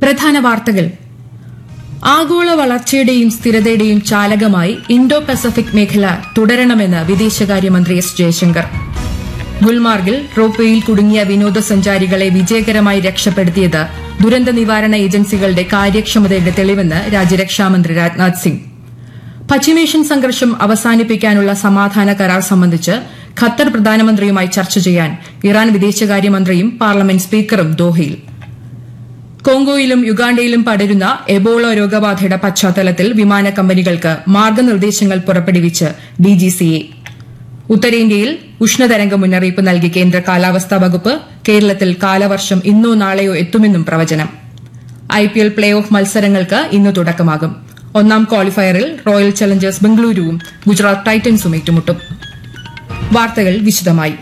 പ്രധാന വാർത്തകൾ ആഗോള വളർച്ചയുടെയും സ്ഥിരതയുടെയും ചാലകമായി ഇൻഡോ പസഫിക് മേഖല തുടരണമെന്ന് വിദേശകാര്യമന്ത്രി എസ് ജയശങ്കർ ഗുൽമാർഗിൽ റോപ്വേയിൽ കുടുങ്ങിയ വിനോദസഞ്ചാരികളെ വിജയകരമായി രക്ഷപ്പെടുത്തിയത് ദുരന്ത നിവാരണ ഏജൻസികളുടെ കാര്യക്ഷമതയുടെ തെളിവെന്ന് രാജ്യരക്ഷാമന്ത്രി രാജ്നാഥ് സിംഗ് പശ്ചിമേഷ്യൻ സംഘർഷം അവസാനിപ്പിക്കാനുള്ള സമാധാന കരാർ സംബന്ധിച്ച് ഖത്തർ പ്രധാനമന്ത്രിയുമായി ചർച്ച ചെയ്യാൻ ഇറാൻ വിദേശകാര്യമന്ത്രിയും പാർലമെന്റ് സ്പീക്കറും ദോഹയിൽ കോങ്കോയിലും യുഗാണ്ടയിലും പടരുന്ന എബോള രോഗബാധയുടെ പശ്ചാത്തലത്തിൽ വിമാന കമ്പനികൾക്ക് മാർഗനിർദ്ദേശങ്ങൾ പുറപ്പെടുവിച്ച് ഡിജിസിഎ ഉത്തരേന്ത്യയിൽ ഉഷ്ണതരംഗ മുന്നറിയിപ്പ് നൽകി കേന്ദ്ര കാലാവസ്ഥാ വകുപ്പ് കേരളത്തിൽ കാലവർഷം ഇന്നോ നാളെയോ എത്തുമെന്നും പ്രവചനം ഐപിഎൽ പ്ലേ ഓഫ് മത്സരങ്ങൾക്ക് ഇന്ന് തുടക്കമാകും ഒന്നാം ക്വാളിഫയറിൽ റോയൽ ചലഞ്ചേഴ്സ് ബംഗളൂരുവും ഗുജറാത്ത് ടൈറ്റൻസും ഏറ്റുമുട്ടും വാർത്തകൾ വിശദമായി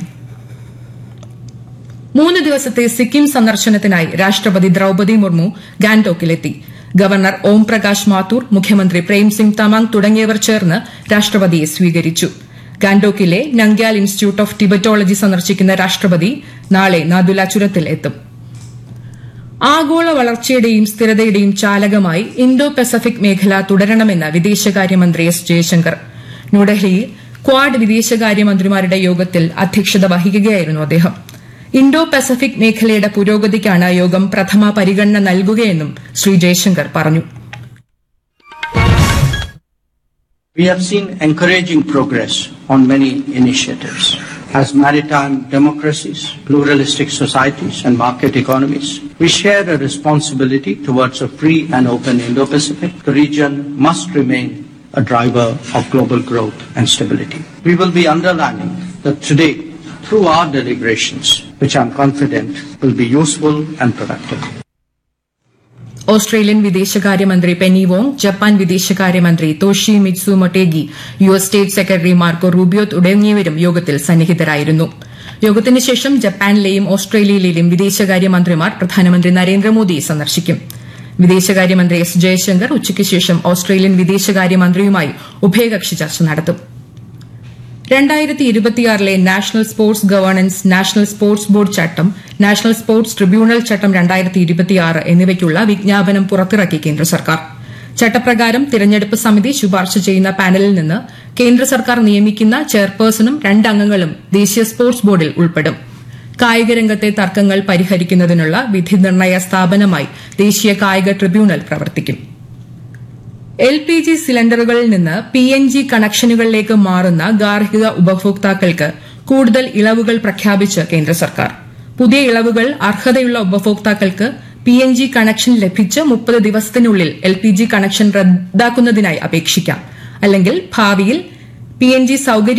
മൂന്ന് ദിവസത്തെ സിക്കിം സന്ദർശനത്തിനായി രാഷ്ട്രപതി ദ്രൌപതി മുർമു ഗാൻടോക്കിലെത്തി ഗവർണർ ഓം പ്രകാശ് മാത്തൂർ മുഖ്യമന്ത്രി പ്രേംസിംഗ് തമാങ് തുടങ്ങിയവർ ചേർന്ന് രാഷ്ട്രപതിയെ സ്വീകരിച്ചു ഗാൻഡോക്കിലെ നംഗ്യാൽ ഇൻസ്റ്റിറ്റ്യൂട്ട് ഓഫ് ടിബറ്റോളജി സന്ദർശിക്കുന്ന രാഷ്ട്രപതി നാളെ നാദുല ചുരത്തിൽ എത്തും ആഗോള വളർച്ചയുടെയും സ്ഥിരതയുടെയും ചാലകമായി ഇൻഡോ പസഫിക് മേഖല തുടരണമെന്ന് വിദേശകാര്യമന്ത്രി എസ് ജയശങ്കർ ന്യൂഡൽഹിയിൽ ക്വാഡ് വിദേശകാര്യമന്ത്രിമാരുടെ യോഗത്തിൽ അധ്യക്ഷത വഹിക്കുകയായിരുന്നു അദ്ദേഹം ഇൻഡോ പസഫിക് മേഖലയുടെ പുരോഗതിക്കാണ് യോഗം പ്രഥമ പരിഗണന നൽകുകയെന്നും ശ്രീ ജയശങ്കർ പറഞ്ഞു We have seen encouraging progress on many initiatives. As maritime democracies, pluralistic societies, and market economies, we share a responsibility towards a free and open Indo-Pacific. The region must remain a driver of global growth and stability. We will be underlining that today, through our deliberations, which I'm confident will be useful and productive. Australian വിദേശകാര്യമന്ത്രി Penny Wong Japan വിദേശകാര്യമന്ത്രി Toshimitsu Motegi U S state secretary Marco Rubio തുടങ്ങിയവരും യോഗത്തിൽ സന്നിഹിതരായിരുന്നു യോഗത്തിന് ശേഷം ജപ്പാനിലെയും ഓസ്ട്രേലിയയിലെയും വിദേശകാര്യമന്ത്രിമാർ പ്രധാനമന്ത്രി നരേന്ദ്രമോദിയെ സന്ദർശിക്കും വിദേശകാര്യമന്ത്രി എസ് ജയശങ്കർ ഉച്ചയ്ക്ക് ശേഷം ഓസ്ട്രേലിയൻ വിദേശകാര്യമന്ത്രിയുമായി ഉഭയകക്ഷി ചർച്ച നടത്തും രണ്ടായിരത്തി ഇരുപത്തിയാറിലെ national sports governance national sports board ചട്ടം നാഷണൽ സ്പോർട്സ് ട്രിബ്യൂണൽ ചട്ടം രണ്ടായിരത്തി ഇരുപത്തിയാറ് എന്നിവയ്ക്കുള്ള വിജ്ഞാപനം പുറത്തിറക്കി കേന്ദ്ര സർക്കാർ ചട്ടപ്രകാരം തിരഞ്ഞെടുപ്പ് സമിതി ശുപാർശ ചെയ്യുന്ന പാനലിൽ നിന്ന് കേന്ദ്ര സർക്കാർ നിയമിക്കുന്ന ചെയർപേഴ്സണും രണ്ടംഗങ്ങളും ദേശീയ സ്പോർട്സ് ബോർഡിൽ ഉൾപ്പെടും കായിക രംഗത്തെ തർക്കങ്ങൾ പരിഹരിക്കുന്നതിനുള്ള വിധി നിർണയ സ്ഥാപനമായി ദേശീയ കായിക ട്രിബ്യൂണൽ പ്രവർത്തിക്കും എൽ പി ജി സിലിണ്ടറുകളിൽ നിന്ന് പി എൻ ജി കണക്ഷനുകളിലേക്ക് മാറുന്ന ഗാർഹിക ഉപഭോക്താക്കൾക്ക് കൂടുതൽ ഇളവുകൾ പ്രഖ്യാപിച്ച് കേന്ദ്ര സർക്കാർ പുതിയ ഇളവുകൾ അർഹതയുള്ള ഉപഭോക്താക്കൾക്ക് പി എൻ ജി കണക്ഷൻ ലഭിച്ച് മുപ്പത് ദിവസത്തിനുള്ളിൽ എൽ പി ജി കണക്ഷൻ റദ്ദാക്കുന്നതിനായി അപേക്ഷിക്കാം അല്ലെങ്കിൽ ഭാവിയിൽ പി എൻ ജി സൌകര്യം